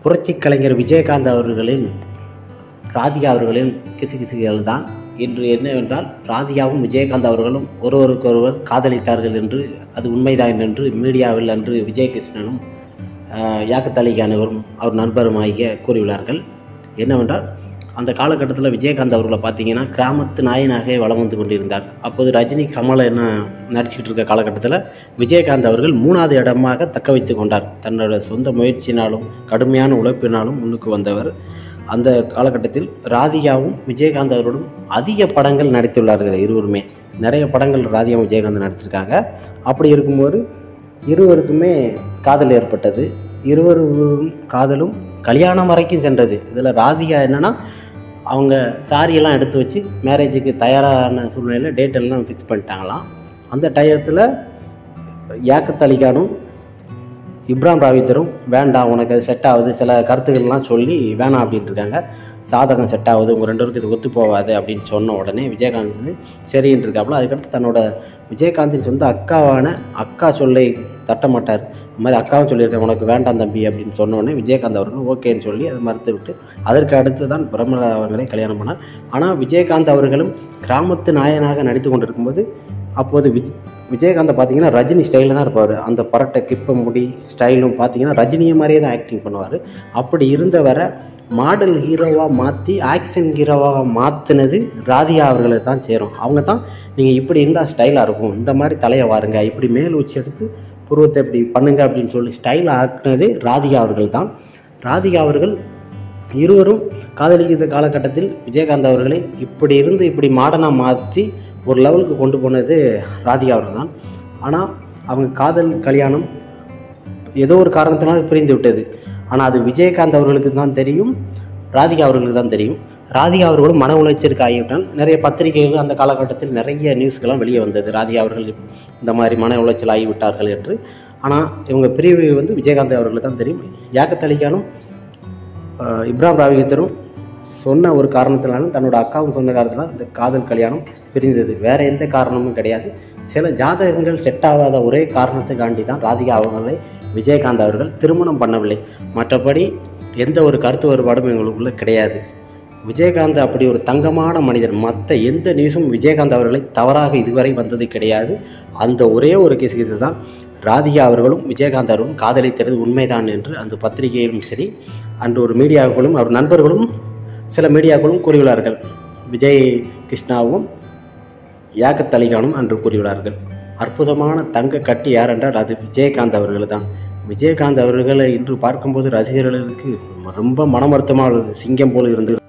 புரட்சி கலைஞர் விஜயகாந்த் அவர்களின் ராதிகா அவர்களின் கிசுகிசுகள் தான் இன்று என்னவென்றால் ராதிகாவும் விஜயகாந்த் அவர்களும் ஒருவருக்கொருவர் காதலித்தார்கள் என்று அது உண்மைதான் என்று மீடியாவில் அன்று விஜயகிருஷ்ணனும் ஆஹ், யாக்கத் அலி கானவரும் அவர் நண்பருமாகிய கூறியுள்ளார்கள் என்னவென்றால் அந்த காலகட்டத்தில் விஜயகாந்த் அவர்களை பார்த்தீங்கன்னா கிராமத்து நாயனாக வலம் வந்து கொண்டிருந்தார் அப்போது ரஜினி கமல் என்ன நடிச்சுக்கிட்டு இருக்க காலகட்டத்தில் விஜயகாந்த் அவர்கள் மூணாவது இடமாக தக்க வைத்து கொண்டார் தன்னோட சொந்த முயற்சியினாலும் கடுமையான உழைப்பினாலும் முன்னுக்கு வந்தவர் அந்த காலகட்டத்தில் ராதிகாவும் விஜயகாந்த் அவர்களும் அதிக படங்கள் நடித்துள்ளார்கள் இருவருமே நிறைய படங்கள் ராதிகாவும் விஜயகாந்த் நடிச்சிருக்காங்க அப்படி இருக்கும்போது இருவருக்குமே காதல் ஏற்பட்டது இருவரும் காதலும் கல்யாணம் வரைக்கும் சென்றது இதில் ராதிகா என்னன்னா அவங்க சாரியெல்லாம் எடுத்து வச்சு மேரேஜுக்கு தயாரான சூழ்நிலையில் டேட் எல்லாம் ஃபிக்ஸ் பண்ணிட்டாங்களாம் அந்த டயத்தில் யாக்கத் அலிகானும் இப்ராம் ராவித்தரும் வேண்டாம் உனக்கு அது செட் ஆகுது சில கருத்துக்கள்லாம் சொல்லி வேணாம் அப்படின்ட்டு இருக்காங்க சாதகம் செட் ஆகுது உங்கள் ரெண்டு பேருக்கு இது ஒத்து போகாது அப்படின்னு சொன்ன உடனே விஜயகாந்த் வந்து சரின்னு இருக்காப்புல அதுக்கடுத்து தன்னோட விஜயகாந்தின் சொந்த அக்காவான அக்கா சொல்லை தட்ட மாட்டார் இந்த மாதிரி அக்காவும் சொல்லியிருக்கேன் உனக்கு வேண்டாம் தம்பி அப்படின்னு சொன்ன உடனே விஜயகாந்த் அவர்கள் ஓகேன்னு சொல்லி அதை மறுத்து விட்டு அதற்கு அடுத்து தான் பிரம்மலா அவர்களை கல்யாணம் பண்ணார் ஆனால் விஜயகாந்த் அவர்களும் கிராமத்து நாயனாக நடித்து கொண்டிருக்கும்போது அப்போது விஜ் விஜயகாந்தை பார்த்தீங்கன்னா ரஜினி ஸ்டைலில் தான் இருப்பார் அந்த பரட்டை கிப்ப முடி ஸ்டைலும் பார்த்தீங்கன்னா ரஜினியை மாதிரியே தான் ஆக்டிங் பண்ணுவார் அப்படி இருந்தவரை மாடல் ஹீரோவாக மாற்றி ஆக்ஷன் ஹீரோவாக மாற்றினது ராதிகா அவர்களை தான் சேரும் அவங்க தான் நீங்கள் இப்படி இருந்தால் ஸ்டைலாக இருக்கும் இந்த மாதிரி தலையை வாருங்க இப்படி மேல் உச்சி எடுத்து புருவத்தை இப்படி பண்ணுங்க அப்படின்னு சொல்லி ஸ்டைல் ஆக்குனது ராதிகா அவர்கள் தான் ராதிகா அவர்கள் இருவரும் காதலிக்கிற காலகட்டத்தில் விஜயகாந்த் அவர்களை இப்படி இருந்து இப்படி மாடர்னாக மாற்றி ஒரு லெவலுக்கு கொண்டு போனது ராதிகா அவர்கள் தான் ஆனால் அவங்க காதல் கல்யாணம் ஏதோ ஒரு காரணத்தினால பிரிந்து விட்டது ஆனால் அது விஜயகாந்த் அவர்களுக்கு தான் தெரியும் ராதிகா அவர்களுக்கு தான் தெரியும் ராதிகா அவர்களும் மன உளைச்சலுக்கு ஆகிவிட்டால் நிறைய பத்திரிகைகள் அந்த காலகட்டத்தில் நிறைய நியூஸ்கெல்லாம் வெளியே வந்தது ராதிகா அவர்கள் இந்த மாதிரி மன உளைச்சல் ஆகிவிட்டார்கள் என்று ஆனால் இவங்க பிரிவு வந்து விஜயகாந்த் அவர்களுக்கு தான் தெரியும் யாக்கத் அலிகானும் ஆஹ், இப்ராம் ராவிகத்தரும் சொன்ன ஒரு காரணத்தினாலும் தன்னோட அக்காவும் சொன்ன காரணத்தினால இந்த காதல் கல்யாணம் பிரிந்தது வேற எந்த காரணமும் கிடையாது சில ஜாதகங்கள் செட் ஆகாத ஒரே காரணத்துக்காண்டி தான் ராதிகா அவர்களை விஜயகாந்த் அவர்கள் திருமணம் பண்ணவில்லை மற்றபடி எந்த ஒரு கருத்து வேறுபாடும் எங்களுக்குள்ள கிடையாது விஜயகாந்த் அப்படி ஒரு தங்கமான மனிதர் மற்ற எந்த நியூஸும் விஜயகாந்த் அவர்களை தவறாக இதுவரை வந்தது கிடையாது அந்த ஒரே ஒரு கேஸ் கேஸ் தான் ராதிகா அவர்களும் விஜயகாந்த் அவர்களும் காதலித்தது உண்மைதான் என்று அந்த பத்திரிகையிலும் சரி அன்று ஒரு மீடியாக்களும் அவர் நண்பர்களும் சில மீடியாக்களும் கூறியுள்ளார்கள் விஜய் கிருஷ்ணாவும் யாக்கத் அலிகானும் அன்று கூறியுள்ளார்கள் அற்புதமான தங்க கட்டி யார் என்றால் அது விஜயகாந்த் அவர்கள் தான் விஜயகாந்த் அவர்களை இன்று பார்க்கும்போது ரசிகர்களுக்கு ரொம்ப மனமருத்தமாக உள்ளது சிங்கம் போல இருந்து